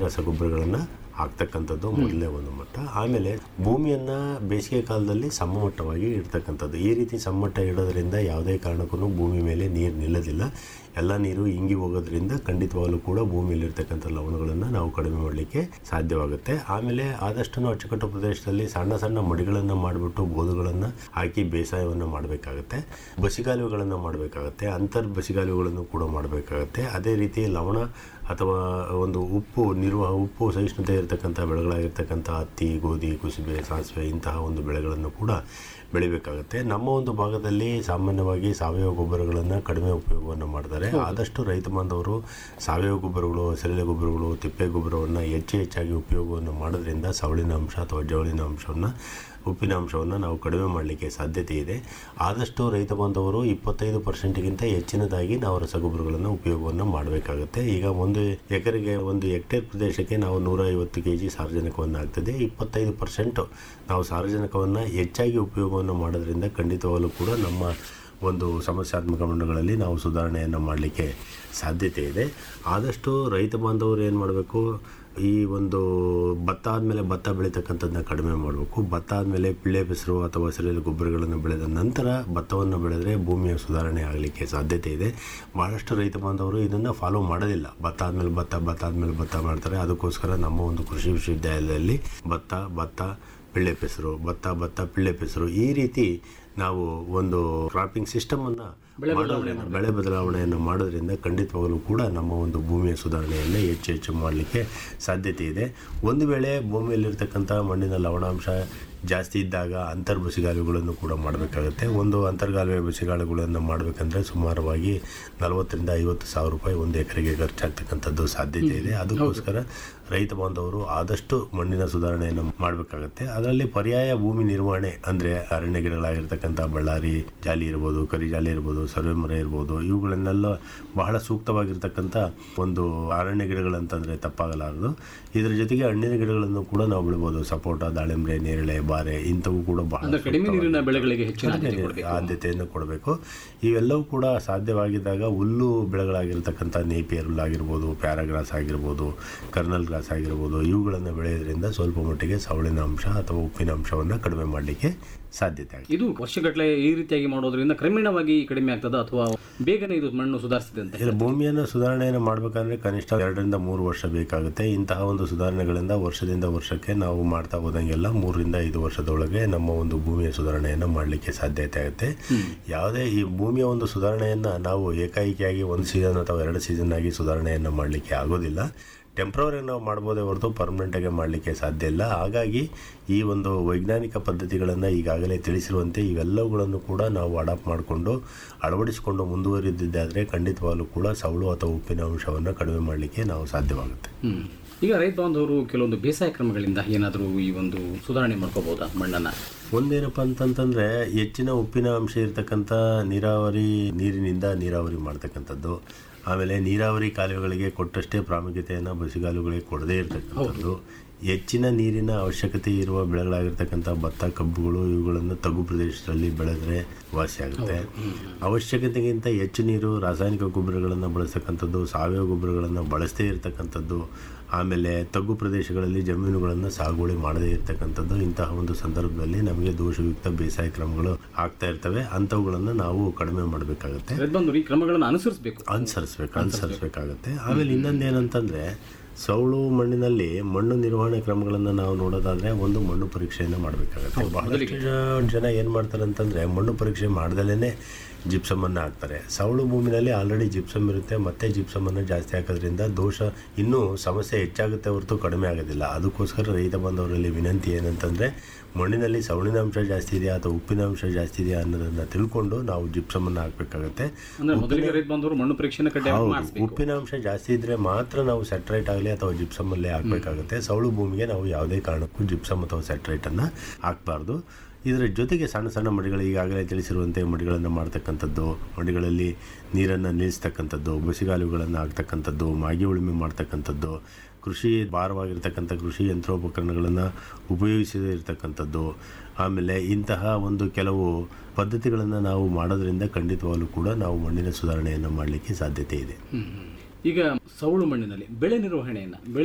ರಸಗೊಬ್ಬರಗಳನ್ನು ಹಾಕ್ತಕ್ಕಂಥದ್ದು ಮೊದಲನೇ ಒಂದು ಮಟ್ಟ ಆಮೇಲೆ ಭೂಮಿಯನ್ನ ಬೇಸಿಗೆ ಕಾಲದಲ್ಲಿ ಸಮಮಟ್ಟವಾಗಿ ಇಡ್ತಕ್ಕಂಥದ್ದು ಈ ರೀತಿ ಸಮಮಟ್ಟ ಇಡೋದ್ರಿಂದ ಯಾವುದೇ ಕಾರಣಕ್ಕೂ ಭೂಮಿ ಮೇಲೆ ನೀರು ನಿಲ್ಲೋದಿಲ್ಲ ಎಲ್ಲ ನೀರು ಇಂಗಿ ಹೋಗೋದ್ರಿಂದ ಖಂಡಿತವಾಗಲೂ ಕೂಡ ಭೂಮಿಯಲ್ಲಿರ್ತಕ್ಕಂಥ ಲವಣಗಳನ್ನು ನಾವು ಕಡಿಮೆ ಮಾಡಲಿಕ್ಕೆ ಸಾಧ್ಯವಾಗುತ್ತೆ ಆಮೇಲೆ ಆದಷ್ಟು ಅಚ್ಚುಕಟ್ಟು ಪ್ರದೇಶದಲ್ಲಿ ಸಣ್ಣ ಸಣ್ಣ ಮಡಿಗಳನ್ನು ಮಾಡಿಬಿಟ್ಟು ಗೋಧುಗಳನ್ನು ಹಾಕಿ ಬೇಸಾಯವನ್ನು ಮಾಡಬೇಕಾಗತ್ತೆ ಬಸಿಗಾಲುವೆಗಳನ್ನು ಮಾಡಬೇಕಾಗತ್ತೆ ಅಂತರ್ ಬಸಿಗಾಲುವೆಗಳನ್ನು ಕೂಡ ಮಾಡಬೇಕಾಗತ್ತೆ ಅದೇ ರೀತಿ ಲವಣ ಅಥವಾ ಒಂದು ಉಪ್ಪು ನಿರ್ವಹ ಉಪ್ಪು ಸಹಿಷ್ಣುತೆ ಇರತಕ್ಕಂಥ ಬೆಳೆಗಳಾಗಿರ್ತಕ್ಕಂಥ ಹತ್ತಿ ಗೋಧಿ ಕುಸುಬೆ ಸಾಸಿವೆ ಇಂತಹ ಒಂದು ಬೆಳೆಗಳನ್ನು ಕೂಡ ಬೆಳಿಬೇಕಾಗುತ್ತೆ ನಮ್ಮ ಒಂದು ಭಾಗದಲ್ಲಿ ಸಾಮಾನ್ಯವಾಗಿ ಸಾವಯವ ಗೊಬ್ಬರಗಳನ್ನು ಕಡಿಮೆ ಉಪಯೋಗವನ್ನು ಮಾಡ್ತಾರೆ ಆದಷ್ಟು ರೈತ ಬಾಂಧವರು ಸಾವಯವ ಗೊಬ್ಬರಗಳು ಹಸಿರೆಲೆ ಗೊಬ್ಬರಗಳು ತಿಪ್ಪೆ ಗೊಬ್ಬರವನ್ನು ಹೆಚ್ಚು ಹೆಚ್ಚಾಗಿ ಉಪಯೋಗವನ್ನು ಮಾಡೋದ್ರಿಂದ ಸವಳಿನ ಅಂಶ ಅಥವಾ ಜವಳಿನ ಅಂಶವನ್ನು ಉಪ್ಪಿನ ಅಂಶವನ್ನು ನಾವು ಕಡಿಮೆ ಮಾಡಲಿಕ್ಕೆ ಸಾಧ್ಯತೆ ಇದೆ ಆದಷ್ಟು ರೈತ ಬಾಂಧವರು ಇಪ್ಪತ್ತೈದು ಪರ್ಸೆಂಟ್ಗಿಂತ ಹೆಚ್ಚಿನದಾಗಿ ನಾವು ರಸಗೊಬ್ಬರಗಳನ್ನು ಉಪಯೋಗವನ್ನು ಮಾಡಬೇಕಾಗುತ್ತೆ ಈಗ ಒಂದು ಎಕರೆಗೆ ಒಂದು ಹೆಕ್ಟೇರ್ ಪ್ರದೇಶಕ್ಕೆ ನಾವು ನೂರ ಐವತ್ತು ಕೆ ಜಿ ಸಾರಜನಕವನ್ನು ಆಗ್ತದೆ ಇಪ್ಪತ್ತೈದು ಪರ್ಸೆಂಟು ನಾವು ಸಾರಜನಕವನ್ನು ಹೆಚ್ಚಾಗಿ ಉಪಯೋಗವನ್ನು ಮಾಡೋದ್ರಿಂದ ಖಂಡಿತವಾಗಲೂ ಕೂಡ ನಮ್ಮ ಒಂದು ಸಮಸ್ಯಾತ್ಮಕ ಮಣ್ಣುಗಳಲ್ಲಿ ನಾವು ಸುಧಾರಣೆಯನ್ನು ಮಾಡಲಿಕ್ಕೆ ಸಾಧ್ಯತೆ ಇದೆ ಆದಷ್ಟು ರೈತ ಬಾಂಧವರು ಏನು ಮಾಡಬೇಕು ಈ ಒಂದು ಭತ್ತ ಆದಮೇಲೆ ಭತ್ತ ಬೆಳೀತಕ್ಕಂಥದ್ದನ್ನ ಕಡಿಮೆ ಮಾಡಬೇಕು ಭತ್ತ ಆದಮೇಲೆ ಪಿಳ್ಳೆ ಬೆಸರು ಅಥವಾ ಹಸಿರೆಲೆ ಗೊಬ್ಬರಗಳನ್ನು ಬೆಳೆದ ನಂತರ ಭತ್ತವನ್ನು ಬೆಳೆದರೆ ಭೂಮಿಯ ಸುಧಾರಣೆ ಆಗಲಿಕ್ಕೆ ಸಾಧ್ಯತೆ ಇದೆ ಭಾಳಷ್ಟು ರೈತ ಬಾಂಧವರು ಇದನ್ನು ಫಾಲೋ ಮಾಡೋದಿಲ್ಲ ಭತ್ತ ಆದಮೇಲೆ ಭತ್ತ ಭತ್ತ ಆದಮೇಲೆ ಭತ್ತ ಮಾಡ್ತಾರೆ ಅದಕ್ಕೋಸ್ಕರ ನಮ್ಮ ಒಂದು ಕೃಷಿ ವಿಶ್ವವಿದ್ಯಾಲಯದಲ್ಲಿ ಭತ್ತ ಭತ್ತ ಪಿಳ್ಳೆ ಪೆಸರು ಭತ್ತ ಭತ್ತ ಪಿಳ್ಳೆ ಪೆಸರು ಈ ರೀತಿ ನಾವು ಒಂದು ಕ್ರಾಪಿಂಗ್ ಸಿಸ್ಟಮನ್ನು ಮಾಡೋದ್ರಿಂದ ಬೆಳೆ ಬದಲಾವಣೆಯನ್ನು ಮಾಡೋದ್ರಿಂದ ಖಂಡಿತವಾಗಲೂ ಕೂಡ ನಮ್ಮ ಒಂದು ಭೂಮಿಯ ಸುಧಾರಣೆಯನ್ನು ಹೆಚ್ಚು ಹೆಚ್ಚು ಮಾಡಲಿಕ್ಕೆ ಸಾಧ್ಯತೆ ಇದೆ ಒಂದು ವೇಳೆ ಭೂಮಿಯಲ್ಲಿರ್ತಕ್ಕಂಥ ಮಣ್ಣಿನ ಲವಣಾಂಶ ಜಾಸ್ತಿ ಇದ್ದಾಗ ಅಂತರ್ ಬಸಿಗಾಲುಗಳನ್ನು ಕೂಡ ಮಾಡಬೇಕಾಗುತ್ತೆ ಒಂದು ಅಂತರ್ಗಾಲುವೆ ಬಸಿಗಾಲುಗಳನ್ನು ಮಾಡಬೇಕಂದ್ರೆ ಸುಮಾರವಾಗಿ ನಲವತ್ತರಿಂದ ಐವತ್ತು ಸಾವಿರ ರೂಪಾಯಿ ಒಂದು ಎಕರೆಗೆ ಖರ್ಚಾಗ್ತಕ್ಕಂಥದ್ದು ಸಾಧ್ಯತೆ ಇದೆ ಅದಕ್ಕೋಸ್ಕರ ರೈತ ಬಾಂಧವರು ಆದಷ್ಟು ಮಣ್ಣಿನ ಸುಧಾರಣೆಯನ್ನು ಮಾಡಬೇಕಾಗುತ್ತೆ ಅದರಲ್ಲಿ ಪರ್ಯಾಯ ಭೂಮಿ ನಿರ್ವಹಣೆ ಅಂದರೆ ಅರಣ್ಯ ಗಿಡಗಳಾಗಿರ್ತಕ್ಕಂಥ ಬಳ್ಳಾರಿ ಜಾಲಿ ಇರ್ಬೋದು ಕರಿ ಜಾಲಿ ಇರ್ಬೋದು ಸರ್ವೆ ಮರ ಇರ್ಬೋದು ಇವುಗಳನ್ನೆಲ್ಲ ಬಹಳ ಸೂಕ್ತವಾಗಿರ್ತಕ್ಕಂಥ ಒಂದು ಅರಣ್ಯ ಗಿಡಗಳಂತಂದರೆ ತಪ್ಪಾಗಲಾರದು ಇದರ ಜೊತೆಗೆ ಹಣ್ಣಿನ ಗಿಡಗಳನ್ನು ಕೂಡ ನಾವು ಬೆಳಿಬೋದು ಸಪೋಟ ದಾಳಿಂಬೆ ನೇರಳೆ ಬಾರೆ ಇಂಥವು ಕೂಡ ಬಹಳ ಅಂದ್ರೆ ಕಡಿಮೆ ನೀರಿನ ಬೆಳೆಗಳಿಗೆ ಹೆಚ್ಚಿನ ಆದ್ಯತೆ ಆದ್ಯತೆ- ಕೊಡಬೇಕು ಆದ್ಯತೆಯನ್ನು ಕೊಡಬೇಕು ಇವೆಲ್ಲವೂ ಕೂಡ ಸಾಧ್ಯವಾಗಿದ್ದಾಗ ಹುಲ್ಲು ಬೆಳೆಗಳಾಗಿರ್ತಕ್ಕಂಥ ನೇಪಿಯರ್ ಹುಲ್ಲು ಆಗಿರ್ಬೋದು ಪ್ಯಾರಾಗ್ರಾಸ್ ಆಗಿರ್ಬೋದು ಕರ್ನಲ್ ಗ್ರಾಸ್ ಆಗಿರ್ಬೋದು ಇವುಗಳನ್ನು ಬೆಳೆಯೋದ್ರಿಂದ ಸ್ವಲ್ಪ ಮಟ್ಟಿಗೆ ಸವಳಿನ ಅಂಶ ಅಥವಾ ಉಪ್ಪಿನ ಅಂಶವನ್ನು ಕಡಿಮೆ ಮಾಡಲಿಕ್ಕೆ ಸಾಧ್ಯತೆ ಆಗಿದೆ ಇದು ವರ್ಷಗಟ್ಟಲೆ ಈ ರೀತಿಯಾಗಿ ಮಾಡೋದ್ರಿಂದ ಕ್ರಮೇಣವಾಗಿ ಕಡಿಮೆ ಆಗ್ತದ ಅಥವಾ ಬೇಗನೆ ಇದು ಮಣ್ಣು ಸುಧಾರಿಸಿದೆ ಅಂತ ಇಲ್ಲ ಭೂಮಿಯನ್ನು ಸುಧಾರಣೆಯನ್ನು ಮಾಡಬೇಕಂದ್ರೆ ಕನಿಷ್ಠ ಎರಡರಿಂದ ಮೂರು ವರ್ಷ ಬೇಕಾಗುತ್ತೆ ಇಂತಹ ಒಂದು ಸುಧಾರಣೆಗಳಿಂದ ವರ್ಷದಿಂದ ವರ್ಷಕ್ಕೆ ನಾವು ಮಾಡ್ತಾ ಹೋದಂಗೆಲ್ಲ ಮೂರರಿಂದ ಐದು ವರ್ಷದೊಳಗೆ ನಮ್ಮ ಒಂದು ಭೂಮಿಯ ಸುಧಾರಣೆಯನ್ನು ಮಾಡಲಿಕ್ಕೆ ಸಾಧ್ಯತೆ ಆಗುತ್ತೆ ಯಾವುದೇ ಈ ಭೂಮಿಯ ಒಂದು ಸುಧಾರಣೆಯನ್ನು ನಾವು ಏಕಾಏಕಿಯಾಗಿ ಒಂದು ಸೀಸನ್ ಅಥವಾ ಎರಡು ಸೀಸನ್ ಆಗಿ ಸುಧಾರಣೆಯನ್ನು ಮಾಡಲಿಕ್ಕೆ ಆಗೋದಿಲ್ಲ ಟೆಂಪ್ರವರಿ ನಾವು ಮಾಡ್ಬೋದೇ ಹೊರತು ಪರ್ಮನೆಂಟಾಗಿ ಮಾಡಲಿಕ್ಕೆ ಸಾಧ್ಯ ಇಲ್ಲ ಹಾಗಾಗಿ ಈ ಒಂದು ವೈಜ್ಞಾನಿಕ ಪದ್ಧತಿಗಳನ್ನು ಈಗಾಗಲೇ ತಿಳಿಸಿರುವಂತೆ ಇವೆಲ್ಲವುಗಳನ್ನು ಕೂಡ ನಾವು ಅಡಾಪ್ಟ್ ಮಾಡಿಕೊಂಡು ಅಳವಡಿಸಿಕೊಂಡು ಮುಂದುವರಿದಿದ್ದಾದರೆ ಖಂಡಿತವಾಗಲೂ ಕೂಡ ಸವಳು ಅಥವಾ ಉಪ್ಪಿನ ಅಂಶವನ್ನು ಕಡಿಮೆ ಮಾಡಲಿಕ್ಕೆ ನಾವು ಸಾಧ್ಯವಾಗುತ್ತೆ ಹ್ಮ್ ಈಗ ರೈತ ಬಾಂಧವರು ಕೆಲವೊಂದು ಬೇಸಾಯ ಕ್ರಮಗಳಿಂದ ಏನಾದರೂ ಈ ಒಂದು ಸುಧಾರಣೆ ಮಾಡ್ಕೋಬಹುದಾ ಮಣ್ಣನ್ನ ಒಂದೇನಪ್ಪ ಅಂತಂತಂದರೆ ಹೆಚ್ಚಿನ ಉಪ್ಪಿನ ಅಂಶ ಇರತಕ್ಕಂಥ ನೀರಾವರಿ ನೀರಿನಿಂದ ನೀರಾವರಿ ಮಾಡ್ತಕ್ಕಂಥದ್ದು ಆಮೇಲೆ ನೀರಾವರಿ ಕಾಲುವೆಗಳಿಗೆ ಕೊಟ್ಟಷ್ಟೇ ಪ್ರಾಮುಖ್ಯತೆಯನ್ನು ಬಸಿಗಾಲುಗಳಿಗೆ ಕೊಡದೇ ಇರತಕ್ಕಂಥದ್ದು ಹೆಚ್ಚಿನ ನೀರಿನ ಅವಶ್ಯಕತೆ ಇರುವ ಬೆಳೆಗಳಾಗಿರ್ತಕ್ಕಂಥ ಭತ್ತ ಕಬ್ಬುಗಳು ಇವುಗಳನ್ನು ತಗ್ಗು ಪ್ರದೇಶದಲ್ಲಿ ಬೆಳೆದ್ರೆ ವಾಸಿಯಾಗುತ್ತೆ ಅವಶ್ಯಕತೆಗಿಂತ ಹೆಚ್ಚು ನೀರು ರಾಸಾಯನಿಕ ಗೊಬ್ಬರಗಳನ್ನು ಬಳಸ್ತಕ್ಕಂಥದ್ದು ಸಾವಯವ ಗೊಬ್ಬರಗಳನ್ನು ಬಳಸದೇ ಇರತಕ್ಕಂಥದ್ದು ಆಮೇಲೆ ತಗ್ಗು ಪ್ರದೇಶಗಳಲ್ಲಿ ಜಮೀನುಗಳನ್ನು ಸಾಗುವಳಿ ಮಾಡದೇ ಇರತಕ್ಕಂಥದ್ದು ಇಂತಹ ಒಂದು ಸಂದರ್ಭದಲ್ಲಿ ನಮಗೆ ದೋಷಯುಕ್ತ ಬೇಸಾಯ ಕ್ರಮಗಳು ಆಗ್ತಾ ಇರ್ತವೆ ಅಂಥವುಗಳನ್ನು ನಾವು ಕಡಿಮೆ ಮಾಡಬೇಕಾಗುತ್ತೆ ರೈತ ಬಾಂಧವರು ಈ ಕ್ರಮಗಳನ್ನು ಅನುಸರಿಸಬೇಕು ಅನುಸರಿಸ್ಬೇಕು ಅನುಸರಿಸ್ಬೇಕಾಗತ್ತೆ ಆಮೇಲೆ ಇನ್ನೊಂದು ಏನಂತಂದರೆ ಸೌಳು ಮಣ್ಣಿನಲ್ಲಿ ಮಣ್ಣು ನಿರ್ವಹಣೆ ಕ್ರಮಗಳನ್ನು ನಾವು ನೋಡೋದಾದ್ರೆ ಒಂದು ಮಣ್ಣು ಪರೀಕ್ಷೆಯನ್ನು ಮಾಡಬೇಕಾಗತ್ತೆ ಬಹಳಷ್ಟು ಜ- ಜನ ಏನು ಮಾಡ್ತಾರೆ ಅಂತಂದರೆ ಮಣ್ಣು ಪರೀಕ್ಷೆ ಮಾಡ್ದಲೇ ಜಿಪ್ಸಮನ್ನು ಹಾಕ್ತಾರೆ ಸವಳು ಭೂಮಿನಲ್ಲಿ ಆಲ್ರೆಡಿ ಜಿಪ್ಸಮ್ ಇರುತ್ತೆ ಮತ್ತೆ ಜಿಪ್ಸಮನ್ನು ಜಾಸ್ತಿ ಹಾಕೋದ್ರಿಂದ ದೋಷ ಇನ್ನೂ ಸಮಸ್ಯೆ ಹೆಚ್ಚಾಗುತ್ತೆ ಹೊರತು ಕಡಿಮೆ ಆಗೋದಿಲ್ಲ ಅದಕ್ಕೋಸ್ಕರ ರೈತ ಬಾಂಧವರಲ್ಲಿ ವಿನಂತಿ ಏನಂತಂದರೆ ಮಣ್ಣಿನಲ್ಲಿ ಸವಳಿನ ಅಂಶ ಜಾಸ್ತಿ ಇದೆಯಾ ಅಥವಾ ಉಪ್ಪಿನ ಅಂಶ ಜಾಸ್ತಿ ಇದೆಯಾ ಅನ್ನೋದನ್ನು ತಿಳ್ಕೊಂಡು ನಾವು ಜಿಪ್ಸಮನ್ನು ಹಾಕಬೇಕಾಗತ್ತೆ ಅಂದ್ರೆ ಮೊದಲಿಗೆ ರೈತ ಬಾಂಧವರು ಮಣ್ಣು ಪರೀಕ್ಷೆನ ಕಡ್ಡಾಯ ಹೌದು ಮಾಡಿಸ್ಬೇಕು ಉಪ್ಪಿನ ಅಂಶ ಜಾಸ್ತಿ ಇದ್ರೆ ಮಾತ್ರ ನಾವು ಸೆಟ್ರೈಟ್ ಆಗಲಿ ಅಥವಾ ಜಿಪ್ಸಮ್ ಅಲ್ಲೇ ಹಾಕಬೇಕಾಗುತ್ತೆ ಸವಳು ಭೂಮಿಗೆ ನಾವು ಯಾವುದೇ ಕಾರಣಕ್ಕೂ ಜಿಪ್ಸಮ್ ಅಥವಾ ಸೆಟ್ರೈಟ್ ಅನ್ನ ಹಾಕಬಾರ್ದು ಇದರ ಜೊತೆಗೆ ಸಣ್ಣ ಸಣ್ಣ ಮಡಿಗಳು ಈಗಾಗಲೇ ತಿಳಿಸಿರುವಂತೆ ಮಡಿಗಳನ್ನು ಮಾಡ್ತಕ್ಕಂಥದ್ದು ಮಡಿಗಳಲ್ಲಿ ನೀರನ್ನು ನಿಲ್ಲಿಸ್ತಕ್ಕಂಥದ್ದು ಬಸಿಗಾಲುಗಳನ್ನು ಹಾಕ್ತಕ್ಕಂಥದ್ದು ಮಾಗಿ ಉಳುಮೆ ಮಾಡ್ತಕ್ಕಂಥದ್ದು ಕೃಷಿ ಭಾರವಾಗಿರ್ತಕ್ಕಂಥ ಕೃಷಿ ಯಂತ್ರೋಪಕರಣಗಳನ್ನು ಉಪಯೋಗಿಸದೇ ಇರತಕ್ಕಂಥದ್ದು ಆಮೇಲೆ ಇಂತಹ ಒಂದು ಕೆಲವು ಪದ್ಧತಿಗಳನ್ನು ನಾವು ಮಾಡೋದ್ರಿಂದ ಖಂಡಿತವಾಗಲೂ ಕೂಡ ನಾವು ಮಣ್ಣಿನ ಸುಧಾರಣೆಯನ್ನು ಮಾಡಲಿಕ್ಕೆ ಸಾಧ್ಯತೆ ಇದೆ ಹ್ಮ್. ಈಗ ಸೌಳು ಮಣ್ಣಿನಲ್ಲಿ ಬೆಳೆ ನಿರ್ವಹಣೆಯನ್ನ ಬೆಳೆ